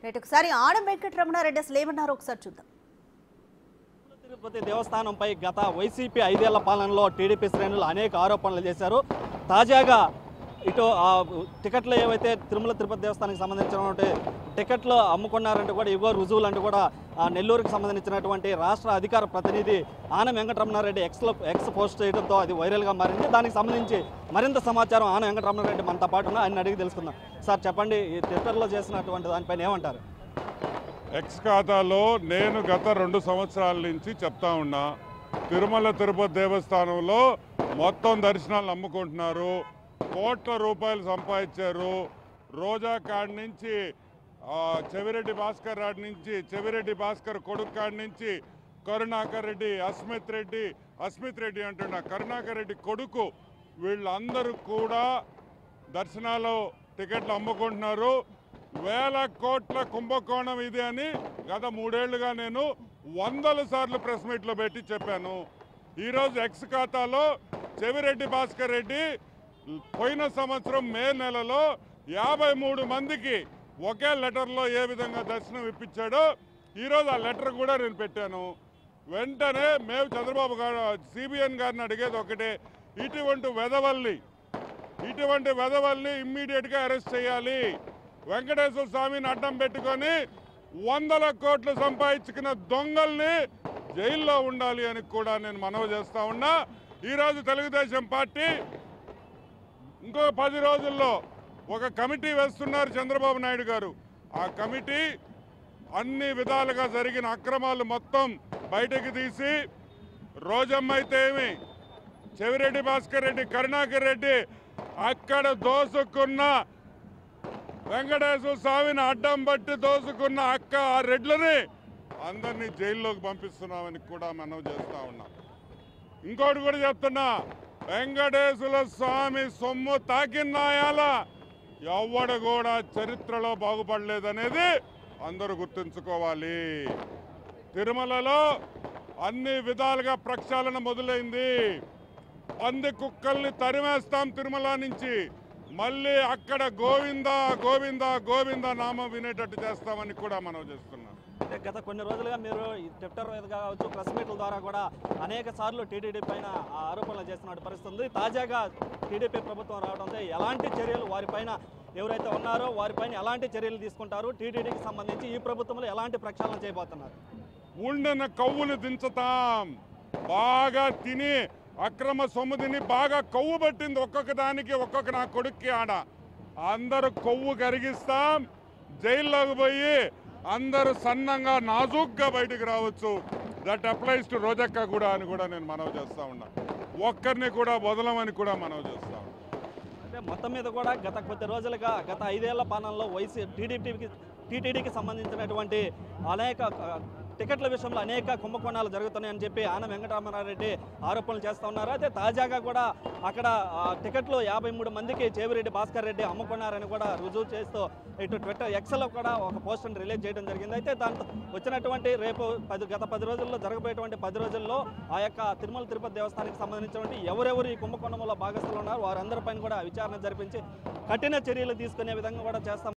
right ఒకసారి ఆనం వెంకటరమణారెడ్డి అసలు ఏమన్నారో ఒకసారి చూద్దాం తిరుపతి దేవస్థానంపై గత వైసీపీ ఐదేళ్ల పాలనలో టీడీపీ శ్రేణులు అనేక ఆరోపణలు చేశారు తాజాగా ఇటు ఆ టికెట్లు ఏవైతే తిరుమల తిరుపతి దేవస్థానానికి సంబంధించినటువంటి టికెట్లు అమ్ముకున్నారంటూ కూడా ఇవో రుజువులు అంటూ కూడా ఆ నెల్లూరుకు సంబంధించినటువంటి రాష్ట్ర అధికార ప్రతినిధి ఆనం వెంకటరమణారెడ్డి ఎక్స్లో ఎక్స్ పోస్ట్ చేయడంతో అది వైరల్గా మారింది దానికి సంబంధించి మరింత సమాచారం ఆనం వెంకటరమణారెడ్డి మనతో పాటు ఉన్న ఆయన అడిగి తెలుసుకుందాం సార్ చెప్పండి ఈ ట్విట్టర్లో చేసినటువంటి దానిపైన ఏమంటారు ఎక్స్ ఖాతాలో నేను గత రెండు సంవత్సరాల నుంచి చెప్తా ఉన్నా తిరుమల తిరుపతి దేవస్థానంలో మొత్తం దర్శనాలు అమ్ముకుంటున్నారు కోట్ల రూపాయలు సంపాదించారు రోజా కాడి నుంచి ఆ, చెవిరెడ్డి భాస్కర్ రాడి నుంచి చెవిరెడ్డి భాస్కర్ కొడుకు కాడి నుంచి కరుణాకర్ రెడ్డి అస్మిత్ రెడ్డి అస్మిత్ రెడ్డి అంటున్నా కరుణాకర్ రెడ్డి కొడుకు వీళ్ళందరూ కూడా దర్శనాలు టికెట్లు అమ్ముకుంటున్నారు వేల కోట్ల కుంభకోణం ఇది అని గత మూడేళ్లుగా నేను వందల సార్లు ప్రెస్ మీట్లో పెట్టి చెప్పాను ఈరోజు ఎక్స్ ఖాతాలో చెవిరెడ్డి భాస్కర్ రెడ్డి పోయిన సంవత్సరం మే నెలలో యాభై మూడు మందికి ఒకే లెటర్లో ఏ విధంగా దర్శనం ఇప్పించాడో ఈరోజు ఆ లెటర్ కూడా నేను పెట్టాను వెంటనే మేము చంద్రబాబు గారు సిబిఎన్ గారిని అడిగేది ఒకటే ఇటువంటి వెధవల్ని ఇటువంటి వెధవల్ని ఇమ్మీడియట్ గా అరెస్ట్ చేయాలి వెంకటేశ్వర స్వామిని అడ్డం పెట్టుకొని వందల కోట్లు సంపాదించుకున్న దొంగల్ని జైల్లో ఉండాలి అని కూడా నేను మనవి చేస్తా ఉన్నా ఈరోజు తెలుగుదేశం పార్టీ ఇంకో పది రోజుల్లో ఒక కమిటీ వేస్తున్నారు చంద్రబాబు నాయుడు గారు ఆ కమిటీ అన్ని విధాలుగా జరిగిన అక్రమాలు మొత్తం బయటకు తీసి రోజమ్మ అయితే ఏమి చెవిరెడ్డి భాస్కర్ రెడ్డి కరుణాకర్ రెడ్డి అక్కడ దోసుకున్న వెంకటేశ్వర స్వామిని అడ్డం పట్టి దోసుకున్న అక్క ఆ రెడ్లని అందరినీ జైల్లోకి పంపిస్తున్నామని కూడా మనం చేస్తా ఉన్నాం ఇంకోటి కూడా చెప్తున్నా వెంకటేశ్వర స్వామి సొమ్ము తాకిన్నాయాల ఎవ్వడు కూడా చరిత్రలో బాగుపడలేదనేది అందరూ గుర్తుంచుకోవాలి తిరుమలలో అన్ని విధాలుగా ప్రక్షాళన మొదలైంది పంది కుక్కల్ని తరిమేస్తాం తిరుమల నుంచి మళ్ళీ అక్కడ గోవింద గోవింద గోవింద నామం వినేటట్టు చేస్తామని కూడా మనం చేస్తున్నాం అంటే గత కొన్ని రోజులుగా మీరు ఈ ట్విట్టర్ మీద కావచ్చు ప్రెస్ మీట్ల ద్వారా కూడా అనేక సార్లు టీడీడీ పైన ఆ ఆరోపణలు చేస్తున్న పరిస్థితి ఉంది తాజాగా టీడీపీ ప్రభుత్వం రావడంతో ఎలాంటి చర్యలు వారిపైన ఎవరైతే ఉన్నారో వారిపైన ఎలాంటి చర్యలు తీసుకుంటారు టీడీడీకి సంబంధించి ఈ ప్రభుత్వంలో ఎలాంటి ప్రక్షాళన చేయబోతున్నారు ఉండిన కవ్వులు దించుతాం బాగా తిని అక్రమ సొమ్ము తిని బాగా కొవ్వు పట్టింది ఒక్కొక్క దానికి ఒక్కొక్క నా కొడుక్కి ఆడ అందరూ కొవ్వు కరిగిస్తాం జైల్లోకి పోయి అందరూ సన్నంగా నాజూగ్గా బయటికి రావచ్చు దట్ అప్లైస్ టు రోజక్క కూడా అని కూడా నేను మనవి చేస్తా ఉన్నా ఒక్కరిని కూడా వదలమని కూడా మనవి చేస్తా ఉన్నా అంటే మొత్తం మీద కూడా గత కొద్ది రోజులుగా గత ఐదేళ్ల పాలనలో వైసీ టీడీపీకి టీటీడీకి సంబంధించినటువంటి అనేక ఆ, టికెట్ల విషయంలో అనేక కుంభకోణాలు జరుగుతున్నాయని చెప్పి ఆన వెంకటరామారెడ్డి ఆరోపణలు చేస్తూ ఉన్నారు అయితే తాజాగా కూడా అక్కడ ఆ, టికెట్లు యాభై మూడు మందికి చేవిరెడ్డి భాస్కర్ రెడ్డి అమ్ముకున్నారని కూడా రుజువు చేస్తూ ఇటు ట్విట్టర్ ఎక్స్లో కూడా ఒక పోస్టర్ని రిలీజ్ చేయడం జరిగింది అయితే దాంతో వచ్చినటువంటి రేపు పది గత పది రోజుల్లో జరగబోయేటువంటి పది రోజుల్లో ఆ యొక్క తిరుమల తిరుపతి దేవస్థానానికి సంబంధించినటువంటి ఎవరెవరు ఈ కుంభకోణంలో భాగస్థులు ఉన్నారు వారందరిపైన కూడా విచారణ జరిపించి కఠిన చర్యలు తీసుకునే విధంగా కూడా చేస్తాం